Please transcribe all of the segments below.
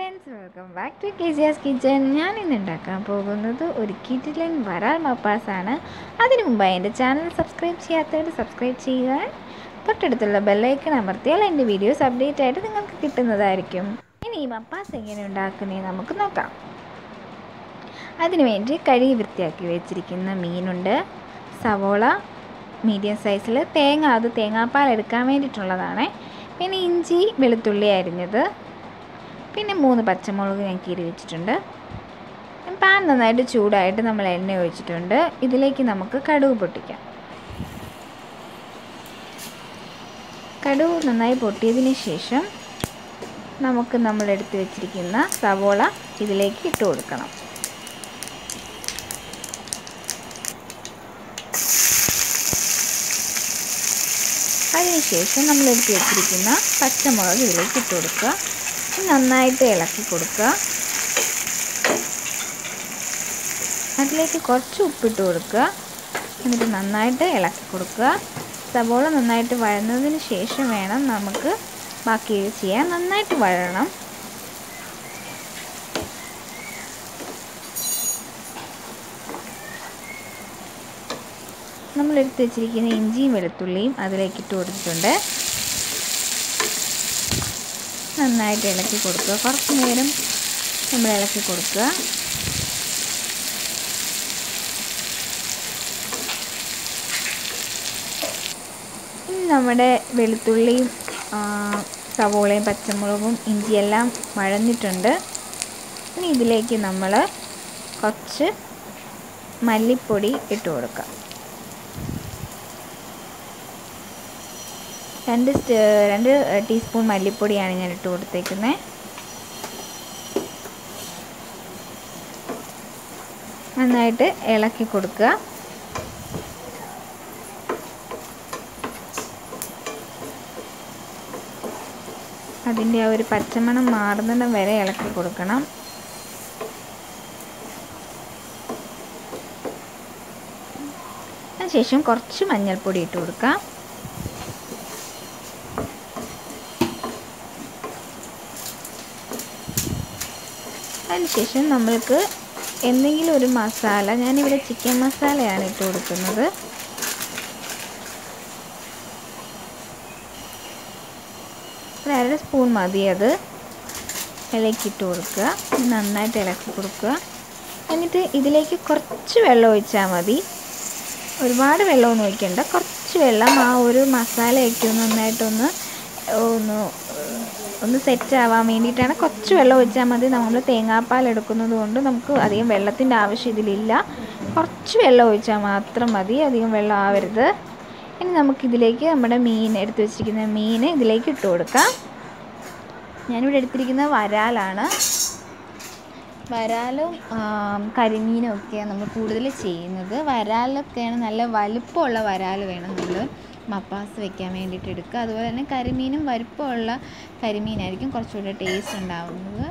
friends welcome back to കെജിയാസ് kitchen ഞാൻ ഇന്ന് ഉണ്ടാക്കാൻ പോകുന്നത് ഒരു കിറ്റിലൻ വരാൽ മപ്പാസാണ് അതിനു മുമ്പായി എൻ്റെ ചാനൽ സബ്സ്ക്രൈബ് ചെയ്യാത്തവർ സബ്സ്ക്രൈബ് ചെയ്യുക തൊട്ടടുത്തുള്ള ബെല്ലൈക്കൺ അമർത്തിയാൽ എൻ്റെ വീഡിയോസ് അപ്ഡേറ്റ് ആയിട്ട് നിങ്ങൾക്ക് കിട്ടുന്നതായിരിക്കും ഇനി ഈ മപ്പാസ് എങ്ങനെ ഉണ്ടാക്കുന്നത് നമുക്ക് നോക്കാം അതിനുവേണ്ടി കഴുകി വൃത്തിയാക്കി വെച്ചിരിക്കുന്ന മീനുണ്ട് സവോള മീഡിയം സൈസിൽ തേങ്ങ അത് തേങ്ങാപ്പാൽ എടുക്കാൻ വേണ്ടിയിട്ടുള്ളതാണ് പിന്നെ ഇഞ്ചി വെളുത്തുള്ളി അരിഞ്ഞത് പിന്നെ മൂന്ന് പച്ചമുളക് ഞാൻ കീറി വെച്ചിട്ടുണ്ട് പാൻ നന്നായിട്ട് ചൂടായിട്ട് നമ്മൾ എണ്ണ ഒഴിച്ചിട്ടുണ്ട് ഇതിലേക്ക് നമുക്ക് കടുക് പൊട്ടിക്കാം കടുക് നന്നായി പൊട്ടിയതിന് ശേഷം നമുക്ക് നമ്മൾ എടുത്ത് വെച്ചിരിക്കുന്ന സവോള ഇതിലേക്ക് ഇട്ട് കൊടുക്കണം അതിനുശേഷം നമ്മൾ എടുത്ത് വെച്ചിരിക്കുന്ന പച്ചമുളക് ഇതിലേക്ക് ഇട്ട് കൊടുക്കുക നന്നായിട്ട് ഇളക്കി കൊടുക്കുക അതിലേക്ക് കുറച്ച് ഉപ്പിട്ട് കൊടുക്കുക എന്നിട്ട് നന്നായിട്ട് ഇളക്കി കൊടുക്കുക സബോള നന്നായിട്ട് വഴന്നതിന് ശേഷം വേണം നമുക്ക് ബാക്കി ചെയ്യാൻ നന്നായിട്ട് വഴണം നമ്മൾ എടുത്ത് വെച്ചിരിക്കുന്ന ഇഞ്ചിയും വെളുത്തുള്ളിയും അതിലേക്ക് ഇട്ട് കൊടുത്തിട്ടുണ്ട് നന്നായിട്ട് ഇളക്കി കൊടുക്കുക കുറച്ച് നേരം നമ്മൾ ഇളക്കി കൊടുക്കുക ഇനി നമ്മുടെ വെളുത്തുള്ളിയും സവോളയും പച്ചമുളകും ഇഞ്ചിയെല്ലാം വഴന്നിട്ടുണ്ട് ഇനി ഇതിലേക്ക് നമ്മൾ കുറച്ച് മല്ലിപ്പൊടി ഇട്ട് കൊടുക്കാം രണ്ട് രണ്ട് ടീസ്പൂൺ മല്ലിപ്പൊടിയാണ് ഞാൻ ഇട്ട് കൊടുത്തേക്കുന്നത് നന്നായിട്ട് ഇളക്കി കൊടുക്കുക അതിൻ്റെ ആ ഒരു പച്ചമണം മാറുന്നിടം വരെ ഇളക്കി കൊടുക്കണം അതിനുശേഷം കുറച്ച് മഞ്ഞൾപ്പൊടി ഇട്ട് കൊടുക്കാം അതിനുശേഷം നമ്മൾക്ക് എന്തെങ്കിലും ഒരു മസാല ഞാനിവിടെ ചിക്കൻ മസാലയാണ് ഇട്ട് കൊടുക്കുന്നത് ഒരു അര സ്പൂൺ മതി അത് ഇളക്കിയിട്ട് കൊടുക്കുക നന്നായിട്ട് ഇളക്കി കൊടുക്കുക എന്നിട്ട് ഇതിലേക്ക് കുറച്ച് വെള്ളം ഒഴിച്ചാൽ മതി ഒരുപാട് വെള്ളമൊന്നും ഒഴിക്കണ്ട കുറച്ച് വെള്ളം ആ ഒരു മസാലയൊക്കെ ഒന്ന് നന്നായിട്ടൊന്ന് ഒന്ന് ഒന്ന് സെറ്റ് ആവാൻ വേണ്ടിയിട്ടാണ് കുറച്ച് വെള്ളം ഒഴിച്ചാൽ മതി നമ്മൾ തേങ്ങാപ്പാൽ എടുക്കുന്നത് കൊണ്ട് നമുക്ക് അധികം വെള്ളത്തിൻ്റെ ആവശ്യം ഇതിലില്ല കുറച്ച് വെള്ളം ഒഴിച്ചാൽ മാത്രം മതി അധികം വെള്ളം ആവരുത് ഇനി നമുക്കിതിലേക്ക് നമ്മുടെ മീൻ എടുത്ത് വെച്ചിരിക്കുന്ന മീൻ ഇതിലേക്ക് ഇട്ട് കൊടുക്കാം ഞാനിവിടെ എടുത്തിരിക്കുന്നത് വരാലാണ് വരാലും കരിമീനും ഒക്കെയാണ് നമ്മൾ കൂടുതൽ ചെയ്യുന്നത് വരാലൊക്കെയാണ് നല്ല വലുപ്പമുള്ള വരാൽ വേണം നമ്മൾ മപ്പാസ് വെക്കാൻ വേണ്ടിയിട്ട് എടുക്കുക അതുപോലെ തന്നെ കരിമീനും വലുപ്പമുള്ള കരിമീനായിരിക്കും കുറച്ചുകൂടെ ടേസ്റ്റ് ഉണ്ടാവുന്നത്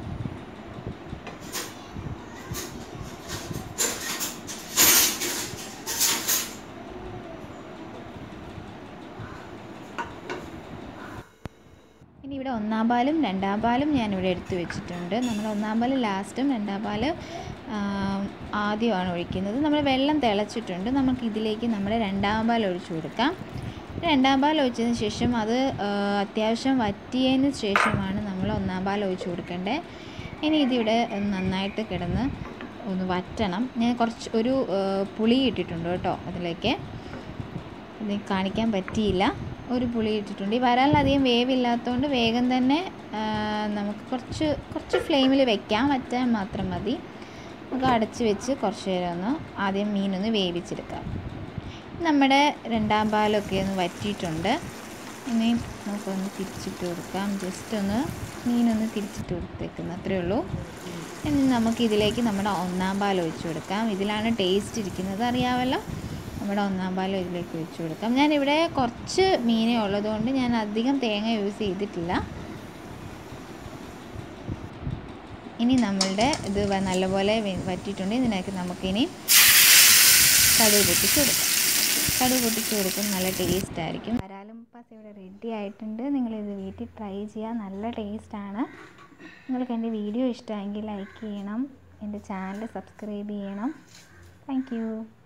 ഇനി ഇവിടെ ഒന്നാം പാലും രണ്ടാം പാലും ഞാനിവിടെ എടുത്തു വെച്ചിട്ടുണ്ട് നമ്മൾ ഒന്നാം പാല് ലാസ്റ്റും രണ്ടാം പാല് ആദ്യമാണ് ഒഴിക്കുന്നത് നമ്മൾ വെള്ളം തിളച്ചിട്ടുണ്ട് നമുക്ക് ഇതിലേക്ക് നമ്മുടെ രണ്ടാം പാൽ ഒഴിച്ചു കൊടുക്കാം രണ്ടാം പാൽ ഒഴിച്ചതിന് ശേഷം അത് അത്യാവശ്യം വറ്റിയതിന് ശേഷമാണ് നമ്മൾ ഒന്നാം പാൽ ഒഴിച്ചു കൊടുക്കേണ്ടത് ഇനി ഇതിവിടെ നന്നായിട്ട് കിടന്ന് ഒന്ന് വറ്റണം ഞാൻ കുറച്ച് ഒരു പുളി ഇട്ടിട്ടുണ്ട് കേട്ടോ അതിലേക്ക് ഇത് കാണിക്കാൻ പറ്റിയില്ല ഒരു പുളി ഇട്ടിട്ടുണ്ട് ഈ വരാലധികം വേവില്ലാത്തതുകൊണ്ട് വേഗം തന്നെ നമുക്ക് കുറച്ച് കുറച്ച് ഫ്ലെയിമിൽ വെക്കാൻ പറ്റാൻ മാത്രം മതി നമുക്ക് അടച്ച് വെച്ച് കുറച്ച് നേരം ഒന്ന് ആദ്യം മീനൊന്ന് വേവിച്ചെടുക്കാം നമ്മുടെ രണ്ടാം പാലൊക്കെ ഒന്ന് വറ്റിയിട്ടുണ്ട് ഇനി നമുക്കൊന്ന് തിരിച്ചിട്ട് കൊടുക്കാം ജസ്റ്റ് ഒന്ന് മീനൊന്ന് തിരിച്ചിട്ട് കൊടുത്തേക്കുന്നത് അത്രയേ ഉള്ളൂ ഇനി നമുക്ക് ഇതിലേക്ക് നമ്മുടെ ഒന്നാം പാൽ ഒഴിച്ചു കൊടുക്കാം ഇതിലാണ് ടേസ്റ്റ് ഇരിക്കുന്നത് അറിയാമല്ലോ നമ്മുടെ ഒന്നാം പാൽ ഇതിലേക്ക് ഒഴിച്ചു കൊടുക്കാം ഞാനിവിടെ കുറച്ച് മീനേ ഉള്ളതുകൊണ്ട് ഞാൻ അധികം തേങ്ങ യൂസ് ചെയ്തിട്ടില്ല ഇനി നമ്മളുടെ ഇത് നല്ലപോലെ വറ്റിയിട്ടുണ്ട് ഇതിനകത്ത് നമുക്കിനി കടുക് പൊട്ടിച്ച് കൊടുക്കാം കടുക് പൊട്ടിച്ച് കൊടുക്കും നല്ല ടേസ്റ്റ് ആയിരിക്കും വരാലും പസ് ഇവിടെ റെഡി ആയിട്ടുണ്ട് നിങ്ങളിത് വീട്ടിൽ ട്രൈ ചെയ്യുക നല്ല ടേസ്റ്റാണ് നിങ്ങൾക്ക് എൻ്റെ വീഡിയോ ഇഷ്ടമെങ്കിൽ ലൈക്ക് ചെയ്യണം എൻ്റെ ചാനൽ സബ്സ്ക്രൈബ് ചെയ്യണം താങ്ക്